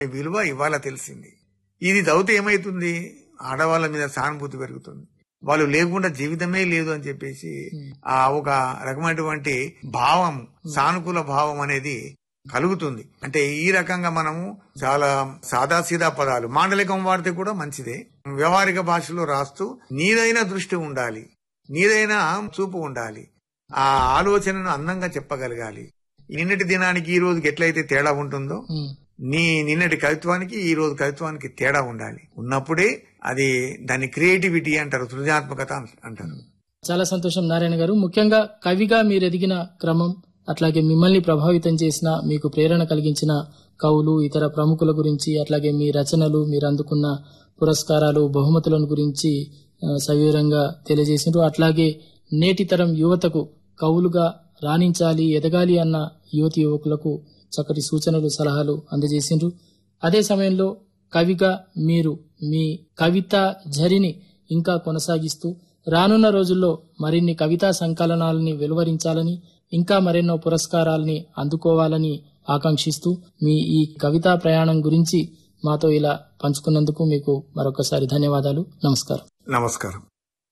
విలువ ఇవాళ తెలిసింది ఇది చదివితే ఏమైతుంది ఆడవాళ్ళ మీద సానుభూతి పెరుగుతుంది వాళ్ళు లేకుండా జీవితమే లేదు అని చెప్పేసి ఆ ఒక రకమైనటువంటి భావం సానుకూల భావం అనేది కలుగుతుంది అంటే ఈ రకంగా మనము చాలా సాదాసీదా పదాలు మాండలికం వాడితే కూడా మంచిదే వ్యవహారిక భాషలో రాస్తూ నీదైన దృష్టి ఉండాలి నీదైన చూపు ఉండాలి ఆ ఆలోచనను అందంగా చెప్పగలగాలి నిన్నటి దినానికి ఈ రోజుకి ఎట్లయితే తేడా ఉంటుందో ఉమ్. నీ నిన్నటి కవిత్వానికి ఈ రోజు కవిత్వానికి తేడా ఉండాలి ఉన్నప్పుడే అది దాన్ని క్రియేటివిటీ అంటారు సృజనాత్మకత అంటారు చాలా సంతోషం నారాయణ గారు ముఖ్యంగా కవిగా మీరు ఎదిగిన క్రమం అట్లాగే మిమ్మల్ని ప్రభావితం చేసిన మీకు ప్రేరణ కలిగించిన కవులు ఇతర ప్రముఖుల గురించి అట్లాగే మీ రచనలు మీరు అందుకున్న పురస్కారాలు బహుమతులను గురించి ఆ, సవివరంగా తెలియజేసిండ్రు అట్లాగే నేటి తరం యువతకు కవులుగా రాణించాలి ఎదగాలి అన్న యువతి యువకులకు చక్కటి సూచనలు సలహాలు అందజేసిండ్రు అదే సమయంలో కవిగా మీరు మీ కవిత జరిని ఇంకా కొనసాగిస్తూ రానున్న రోజుల్లో మరిన్ని కవితా సంకలనాలని వెలువరించాలని ఇంకా మరెన్నో పురస్కారాలని అందుకోవాలని ఆకాంక్షిస్తూ మీ ఈ కవితా ప్రయాణం గురించి మాతో ఇలా పంచుకున్నందుకు మీకు మరొకసారి ధన్యవాదాలు నమస్కారం నమస్కారం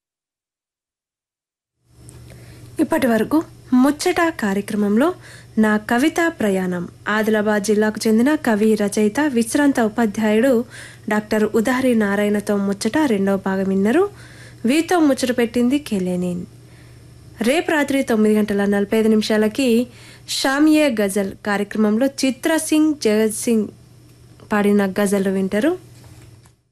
ఇప్పటి వరకు ముచ్చట కార్యక్రమంలో నా కవితా ప్రయాణం ఆదిలాబాద్ జిల్లాకు చెందిన కవి రచయిత విశ్రాంత ఉపాధ్యాయుడు డాక్టర్ ఉదారి నారాయణతో ముచ్చట రెండవ భాగం విన్నరు వీతో ముచ్చట పెట్టింది కెలేనిన్ రేపు రాత్రి తొమ్మిది గంటల నలభై ఐదు నిమిషాలకి షామియే గజల్ కార్యక్రమంలో చిత్ర సింగ్ జగత్ సింగ్ పాడిన గజల్ వింటారు